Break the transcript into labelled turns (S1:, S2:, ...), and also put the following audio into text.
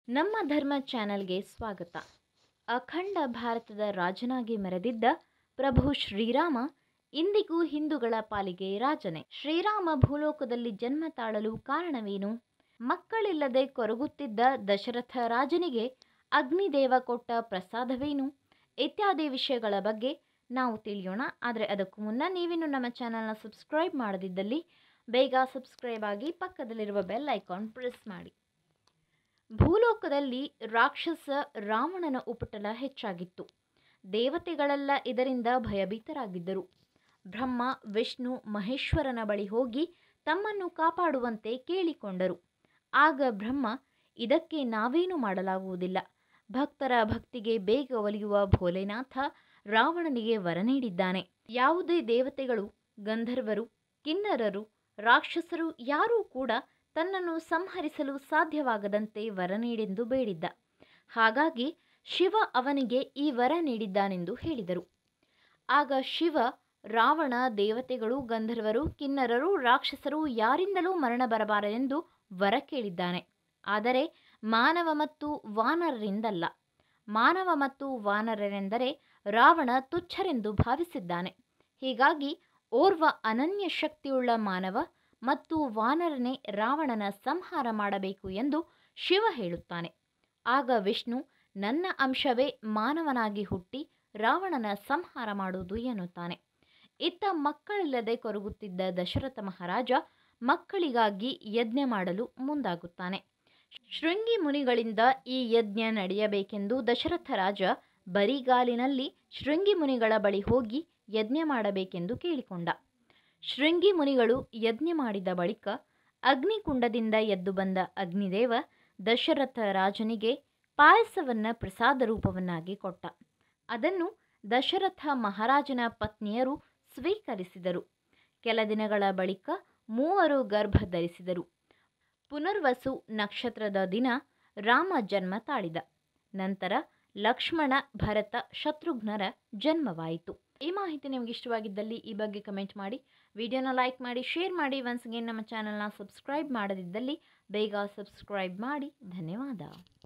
S1: ನಮ್ಮ ಧರ್ಮ ಚಾನೆಲ್ಗೆ ಸ್ವಾಗತ ಅಖಂಡ ಭಾರತದ ರಾಜನಾಗಿ ಮೆರೆದಿದ್ದ ಪ್ರಭು ಶ್ರೀರಾಮ ಇಂದಿಗೂ ಹಿಂದೂಗಳ ಪಾಲಿಗೆ ರಾಜನೇ ಶ್ರೀರಾಮ ಭೂಲೋಕದಲ್ಲಿ ಜನ್ಮ ತಾಳಲು ಕಾರಣವೇನು ಮಕ್ಕಳಿಲ್ಲದೆ ಕೊರಗುತ್ತಿದ್ದ ದಶರಥ ರಾಜನಿಗೆ ಅಗ್ನಿದೇವ ಕೊಟ್ಟ ಪ್ರಸಾದವೇನು ಇತ್ಯಾದಿ ವಿಷಯಗಳ ಬಗ್ಗೆ ನಾವು ತಿಳಿಯೋಣ ಆದರೆ ಅದಕ್ಕೂ ಮುನ್ನ ನೀವಿನ್ನು ನಮ್ಮ ಚಾನಲ್ನ ಸಬ್ಸ್ಕ್ರೈಬ್ ಮಾಡದಿದ್ದಲ್ಲಿ ಬೇಗ ಸಬ್ಸ್ಕ್ರೈಬ್ ಆಗಿ ಪಕ್ಕದಲ್ಲಿರುವ ಬೆಲ್ ಐಕಾನ್ ಪ್ರೆಸ್ ಮಾಡಿ ಭೂಲೋಕದಲ್ಲಿ ರಾಕ್ಷಸ ರಾವಣನ ಉಪಟಳ ಹೆಚ್ಚಾಗಿತ್ತು ದೇವತೆಗಳೆಲ್ಲ ಇದರಿಂದ ಭಯಭೀತರಾಗಿದ್ದರು ಬ್ರಹ್ಮ ವಿಷ್ಣು ಮಹೇಶ್ವರನ ಬಳಿ ಹೋಗಿ ತಮ್ಮನ್ನು ಕಾಪಾಡುವಂತೆ ಕೇಳಿಕೊಂಡರು ಆಗ ಬ್ರಹ್ಮ ಇದಕ್ಕೆ ನಾವೇನು ಮಾಡಲಾಗುವುದಿಲ್ಲ ಭಕ್ತರ ಭಕ್ತಿಗೆ ಬೇಗ ಒಲಿಯುವ ಭೋಲೆನಾಥ ರಾವಣನಿಗೆ ವರ ನೀಡಿದ್ದಾನೆ ಯಾವುದೇ ದೇವತೆಗಳು ಗಂಧರ್ವರು ಕಿನ್ನರರು ರಾಕ್ಷಸರು ಯಾರೂ ಕೂಡ ತನ್ನನ್ನು ಸಂಹರಿಸಲು ಸಾಧ್ಯವಾಗದಂತೆ ವರ ನೀಡೆಂದು ಬೇಡಿದ್ದ ಹಾಗಾಗಿ ಶಿವ ಅವನಿಗೆ ಈ ವರ ನೀಡಿದ್ದಾನೆಂದು ಹೇಳಿದರು ಆಗ ಶಿವ ರಾವಣ ದೇವತೆಗಳು ಗಂಧರ್ವರು ಕಿನ್ನರರು ರಾಕ್ಷಸರು ಯಾರಿಂದಲೂ ಮರಣ ಬರಬಾರದೆಂದು ವರ ಕೇಳಿದ್ದಾನೆ ಆದರೆ ಮಾನವ ಮತ್ತು ವಾನರರಿಂದಲ್ಲ ಮಾನವ ಮತ್ತು ವಾನರರೆಂದರೆ ರಾವಣ ತುಚ್ಛರೆಂದು ಭಾವಿಸಿದ್ದಾನೆ ಹೀಗಾಗಿ ಓರ್ವ ಅನನ್ಯ ಶಕ್ತಿಯುಳ್ಳ ಮಾನವ ಮತ್ತು ವಾನರನೇ ರಾವಣನ ಸಂಹಾರ ಮಾಡಬೇಕು ಎಂದು ಶಿವ ಹೇಳುತ್ತಾನೆ ಆಗ ವಿಷ್ಣು ನನ್ನ ಅಂಶವೇ ಮಾನವನಾಗಿ ಹುಟ್ಟಿ ರಾವಣನ ಸಂಹಾರ ಮಾಡುವುದು ಎನ್ನುತ್ತಾನೆ ಇತ್ತ ಮಕ್ಕಳಿಲ್ಲದೆ ಕೊರಗುತ್ತಿದ್ದ ದಶರಥ ಮಹಾರಾಜ ಮಕ್ಕಳಿಗಾಗಿ ಯಜ್ಞ ಮಾಡಲು ಮುಂದಾಗುತ್ತಾನೆ ಶೃಂಗಿ ಮುನಿಗಳಿಂದ ಈ ಯಜ್ಞ ನಡೆಯಬೇಕೆಂದು ದಶರಥ ರಾಜ ಬರಿಗಾಲಿನಲ್ಲಿ ಶೃಂಗಿ ಮುನಿಗಳ ಬಳಿ ಹೋಗಿ ಯಜ್ಞ ಮಾಡಬೇಕೆಂದು ಕೇಳಿಕೊಂಡ ಶೃಂಗಿ ಮುನಿಗಳು ಯಜ್ಞ ಮಾಡಿದ ಬಳಿಕ ಅಗ್ನಿಕುಂಡದಿಂದ ಎದ್ದು ಬಂದ ಅಗ್ನಿದೇವ ದಶರಥ ರಾಜನಿಗೆ ಪಾಯಸವನ್ನ ಪ್ರಸಾದ ರೂಪವನ್ನಾಗಿ ಕೊಟ್ಟ ಅದನ್ನು ದಶರಥ ಮಹಾರಾಜನ ಪತ್ನಿಯರು ಸ್ವೀಕರಿಸಿದರು ಕೆಲ ದಿನಗಳ ಬಳಿಕ ಮೂವರು ಗರ್ಭ ಧರಿಸಿದರು ಪುನರ್ವಸು ನಕ್ಷತ್ರದ ದಿನ ರಾಮ ಜನ್ಮ ತಾಳಿದ ನಂತರ ಲಕ್ಷ್ಮಣ ಭರತ ಶತ್ರುಘ್ನರ ಜನ್ಮವಾಯಿತು ಈ ಮಾಹಿತಿ ನಿಮಗೆ ಇಷ್ಟವಾಗಿದ್ದಲ್ಲಿ ಈ ಬಗ್ಗೆ ಕಮೆಂಟ್ ಮಾಡಿ ವಿಡಿಯೋನ ಲೈಕ್ ಮಾಡಿ ಶೇರ್ ಮಾಡಿ ಒನ್ಸ್ ಅಗೇನ್ ನಮ್ಮ ಚಾನಲ್ನ ಸಬ್ಸ್ಕ್ರೈಬ್ ಮಾಡದಿದ್ದಲ್ಲಿ ಬೇಗ ಸಬ್ಸ್ಕ್ರೈಬ್ ಮಾಡಿ ಧನ್ಯವಾದ